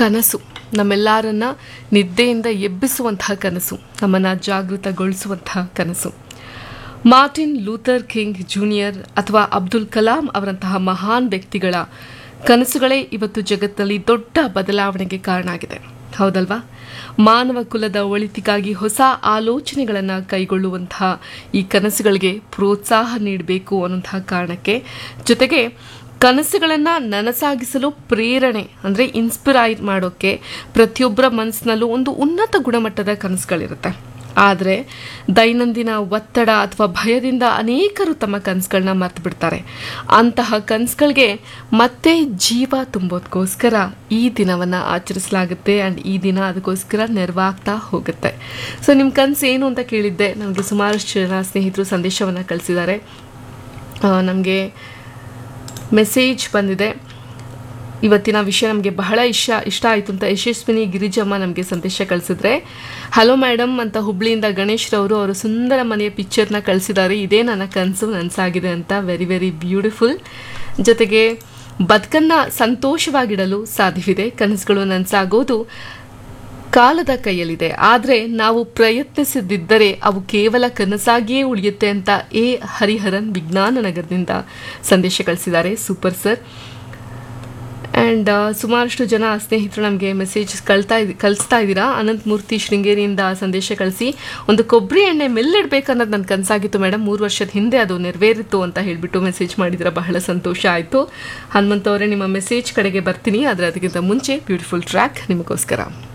ಕನಸು ನಮ್ಮೆಲ್ಲರನ್ನ ನಿದ್ದೆಯಿಂದ ಎಬ್ಬಿಸುವಂತಹ ಕನಸು ನಮ್ಮನ್ನು ಜಾಗೃತಗೊಳಿಸುವಂತಹ ಕನಸು ಮಾರ್ಟಿನ್ ಲೂಥರ್ ಕಿಂಗ್ ಜೂನಿಯರ್ ಅಥವಾ ಅಬ್ದುಲ್ ಕಲಾಂ ಅವರಂತಹ ಮಹಾನ್ ವ್ಯಕ್ತಿಗಳ ಕನಸುಗಳೇ ಇವತ್ತು ಜಗತ್ತಿನಲ್ಲಿ ದೊಡ್ಡ ಬದಲಾವಣೆಗೆ ಕಾರಣ ಆಗಿದೆ ಹೌದಲ್ವಾ ಮಾನವ ಕುಲದ ಒಳಿತಿಗಾಗಿ ಹೊಸ ಆಲೋಚನೆಗಳನ್ನು ಕೈಗೊಳ್ಳುವಂತಹ ಈ ಕನಸುಗಳಿಗೆ ಪ್ರೋತ್ಸಾಹ ನೀಡಬೇಕು ಅನ್ನುವಂತಹ ಕಾರಣಕ್ಕೆ ಜೊತೆಗೆ ಕನಸುಗಳನ್ನು ನನಸಾಗಿಸಲು ಪ್ರೇರಣೆ ಅಂದರೆ ಇನ್ಸ್ಪಿರೈರ್ ಮಾಡೋಕ್ಕೆ ಪ್ರತಿಯೊಬ್ಬರ ಮನಸ್ಸಿನಲ್ಲೂ ಒಂದು ಉನ್ನತ ಗುಣಮಟ್ಟದ ಕನಸುಗಳಿರುತ್ತೆ ಆದರೆ ದೈನಂದಿನ ಒತ್ತಡ ಅಥವಾ ಭಯದಿಂದ ಅನೇಕರು ತಮ್ಮ ಕನಸುಗಳನ್ನ ಮರ್ತು ಬಿಡ್ತಾರೆ ಅಂತಹ ಕನಸುಗಳಿಗೆ ಮತ್ತೆ ಜೀವ ತುಂಬೋದಕ್ಕೋಸ್ಕರ ಈ ದಿನವನ್ನು ಆಚರಿಸಲಾಗುತ್ತೆ ಆ್ಯಂಡ್ ಈ ದಿನ ಅದಕ್ಕೋಸ್ಕರ ನೆರವಾಗ್ತಾ ಹೋಗುತ್ತೆ ಸೊ ನಿಮ್ಮ ಕನಸು ಏನು ಅಂತ ಕೇಳಿದ್ದೆ ನನಗೆ ಸುಮಾರಷ್ಟು ಜನ ಸ್ನೇಹಿತರು ಸಂದೇಶವನ್ನು ಕಳಿಸಿದ್ದಾರೆ ನಮಗೆ ಮೆಸೇಜ್ ಬಂದಿದೆ ಇವತ್ತಿನ ವಿಷಯ ನಮಗೆ ಬಹಳ ಇಷ್ಟ ಇಷ್ಟ ಆಯಿತು ಅಂತ ಯಶಸ್ವಿನಿ ಗಿರಿಜಮ್ಮ ನಮಗೆ ಸಂದೇಶ ಕಳಿಸಿದ್ರೆ ಹಲೋ ಮೇಡಮ್ ಅಂತ ಹುಬ್ಳಿಯಿಂದ ಗಣೇಶ್ ರವರು ಅವರು ಸುಂದರ ಮನೆಯ ಪಿಕ್ಚರ್ನ ಕಳಿಸಿದ್ದಾರೆ ಇದೇ ನನ್ನ ಕನಸು ನನಸಾಗಿದೆ ಅಂತ ವೆರಿ ವೆರಿ ಬ್ಯೂಟಿಫುಲ್ ಜೊತೆಗೆ ಬದುಕನ್ನು ಸಂತೋಷವಾಗಿಡಲು ಸಾಧ್ಯವಿದೆ ಕನಸುಗಳು ನನಸಾಗೋದು ಕಾಲದ ಕೈಯಲ್ಲಿದೆ ಆದರೆ ನಾವು ಪ್ರಯತ್ನಿಸದಿದ್ದರೆ ಅವು ಕೇವಲ ಕನಸಾಗಿಯೇ ಉಳಿಯುತ್ತೆ ಅಂತ ಎ ಹರಿಹರನ್ ವಿಜ್ಞಾನ ನಗರದಿಂದ ಸಂದೇಶ ಕಳಿಸಿದ್ದಾರೆ ಸೂಪರ್ ಸರ್ ಆ್ಯಂಡ್ ಸುಮಾರಷ್ಟು ಜನ ಸ್ನೇಹಿತರು ನಮಗೆ ಮೆಸೇಜ್ ಕಳ್ತಾ ಇದ್ ಕಳಿಸ್ತಾ ಇದ್ದೀರಾ ಅನಂತಮೂರ್ತಿ ಶೃಂಗೇರಿಯಿಂದ ಸಂದೇಶ ಕಳಿಸಿ ಒಂದು ಕೊಬ್ಬರಿ ಎಣ್ಣೆ ಮೆಲ್ಲಿಡ್ಬೇಕು ಅನ್ನೋದು ನನ್ನ ಕನಸಾಗಿತ್ತು ಮೇಡಮ್ ಮೂರು ವರ್ಷದ ಹಿಂದೆ ಅದು ನೆರವೇರಿತ್ತು ಅಂತ ಹೇಳಿಬಿಟ್ಟು ಮೆಸೇಜ್ ಮಾಡಿದ್ರೆ ಬಹಳ ಸಂತೋಷ ಆಯಿತು ಹನುಮಂತವರೇ ನಿಮ್ಮ ಮೆಸೇಜ್ ಕಡೆಗೆ ಬರ್ತೀನಿ ಆದರೆ ಅದಕ್ಕಿಂತ ಮುಂಚೆ ಬ್ಯೂಟಿಫುಲ್ ಟ್ರ್ಯಾಕ್ ನಿಮಗೋಸ್ಕರ